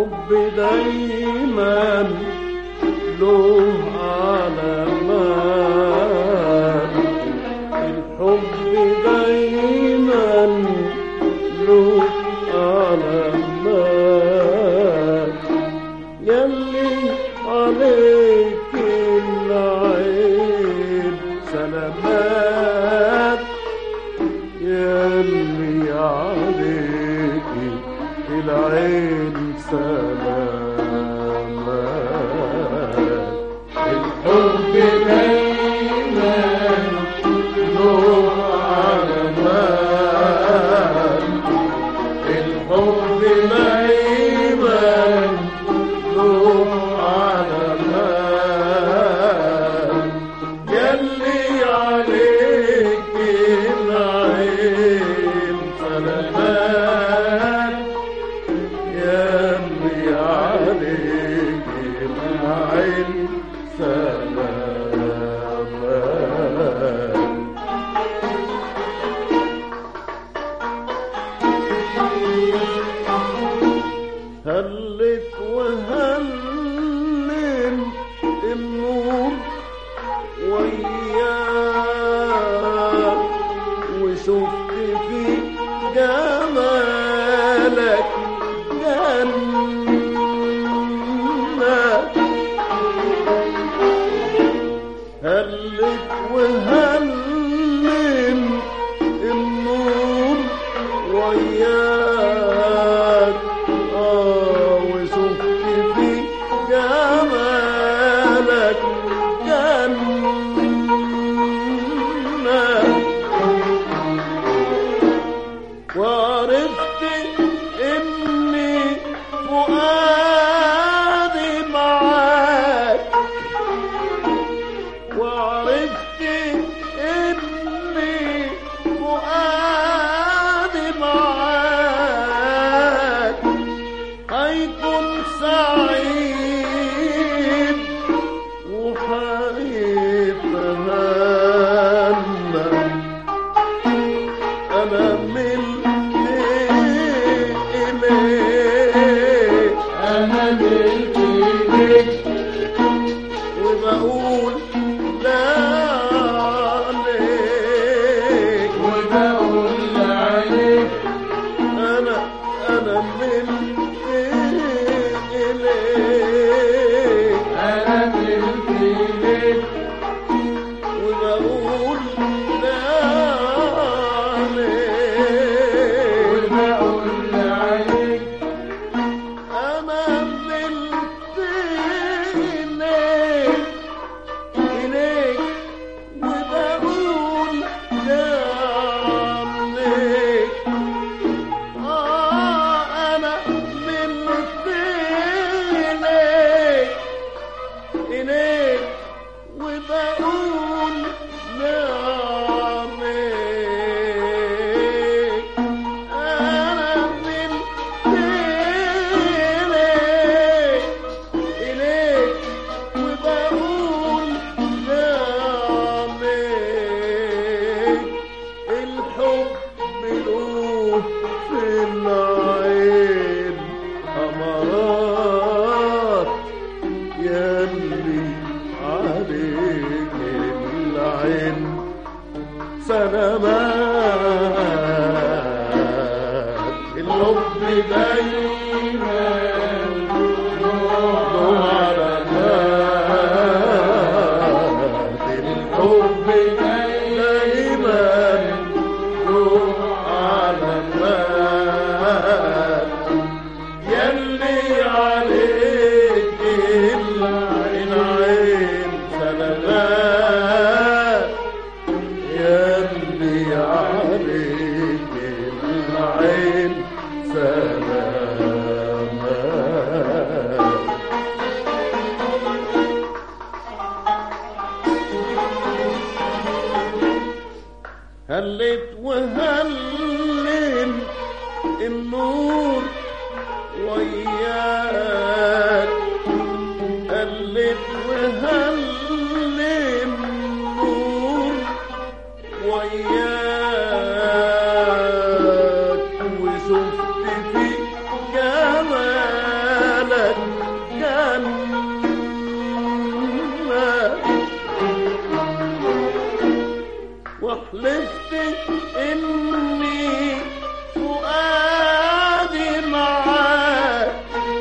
الحب دايما له علامات الحب دايما له علامات يلي عليك العين سلامات يلي عليك العين سلامات الحب دايما له علامات الحب دايما له علامات يلي عليك العين سلامات يلي عليك العين سلامات هلت وهلم النور وياك وشفت في جمالك جنة هلت وهلم النور وياك آه وشفت في جمالك جنة وعرفت إني فؤادي معاك وعرفت إني فؤادي معاك هيكون سعيد وحيتهنى أنا ملك إليك أنا ملك ليك وبقول لا عليك وبقول عليك أنا أنا ملك إليك أنا ملك ليك وبقول لا عليك وبقول عليك أنا ملت إليك إليك وبقول لا عليك آه أنا ملت إليك إليك وبقول لا عليك أنا ملت إليك إليك وبقول لا عليك الحب له في العين أمارات يلي عليك العين سلامات الحب دايما له علامات الحب دايما له علامات يلي عليك العين سلامات يلي عليك العين سلامات هلت وهلم النور وياك هلت وهلم النور وياك وشفت في جمالك إني فؤادي معاك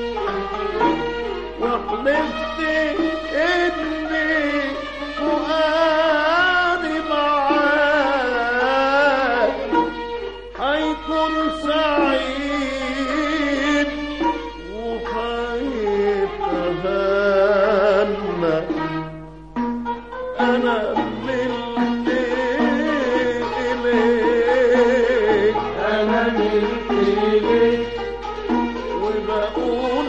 وحلفت إني فؤادي معاك هيكون سعيد وهيتهنى أنا ملت إليك أنا ملك ليك وبقول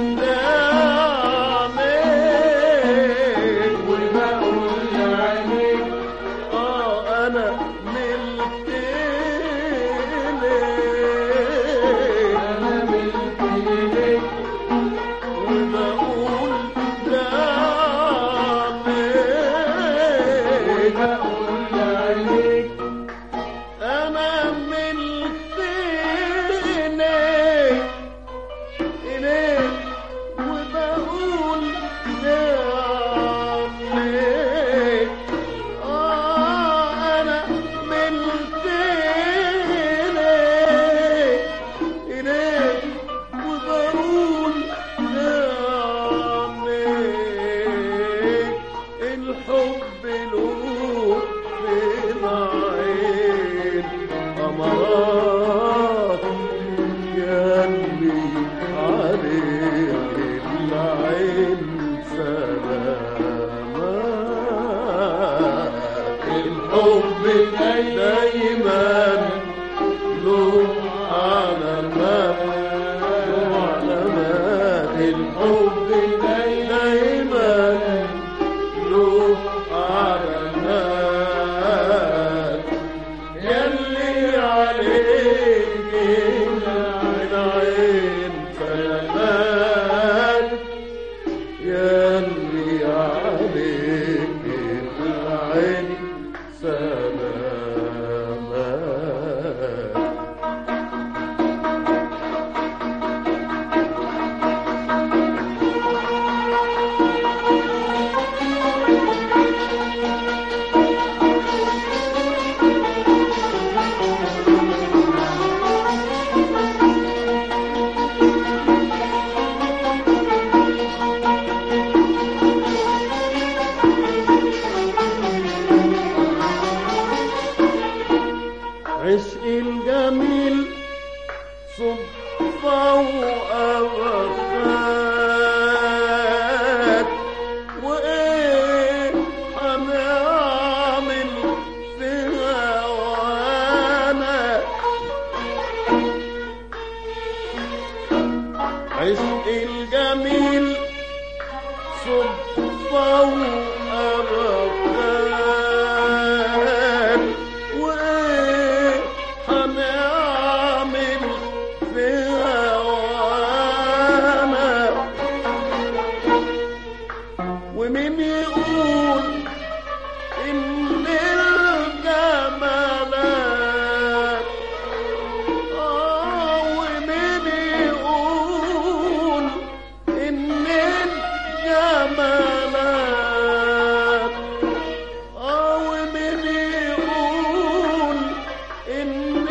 لعنيك وبقول عليك آه أنا ملت إليك أنا ملك ليك وبقول لعنيك وبقول عليك أنا ملت إليك إليك وبقول لعنيك آه أنا ملت إليك إليك وبقول لعنيك الحب له في العين أمارات يلي عليك العين سلامات الحب دايما له علامات له علامات الحب دايما له علامات يلي عليك العين سلامات يلي عليك العين سلامات عشق الجميل صدفة وأوفات وإيه هنعمل في هوانا عشق الجميل صدفة وأرقام وإيه هنعمل في هوانا ومين يقول إن الجمالات آه ومين يقول إن الجمالات آه ومين يقول إن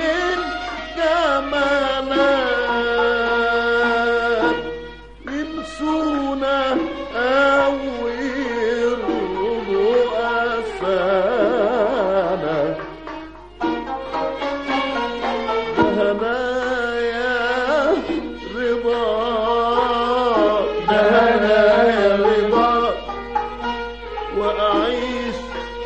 الجمالات ينسونا أو يرضوا أسانا هنايا رضا هنايا رضا وأعيش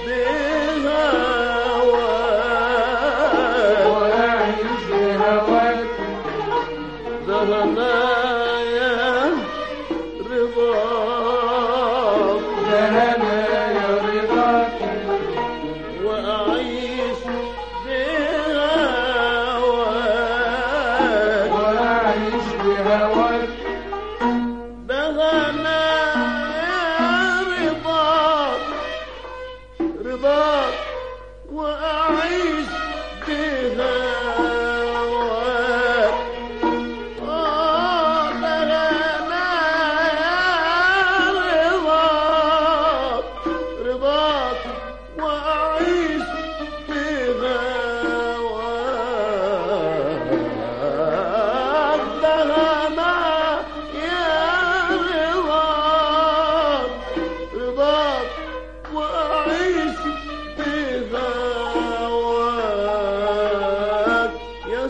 بهواك وأعيش هواك ده هنايا رضاك ده أنا يا رضاك وأعيش بهواك وأعيش بهواك ده هنايا رضاك رضاك وأعيش بهواك آه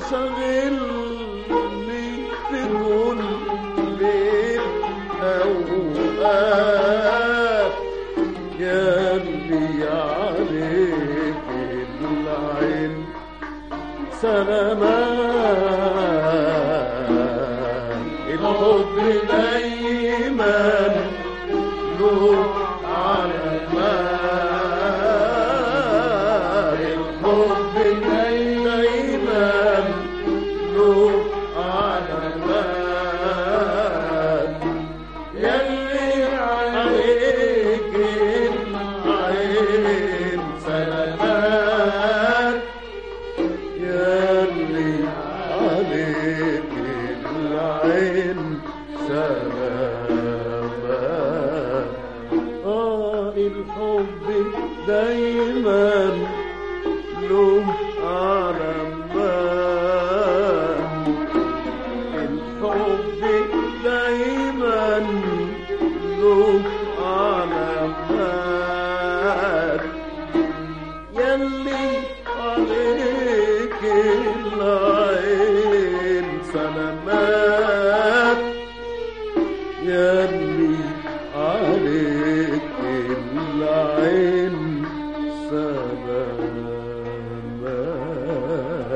شغلني في كل الأوقات يا اللي عليك العين سلامات الحب دايما له علامات الحب دايما له علامات يلي عليك العين سلامات يلي عليك العين سلامات آه الحب دايما له علامات الحب دايما له علامات يلي عليك العين سلامات يلي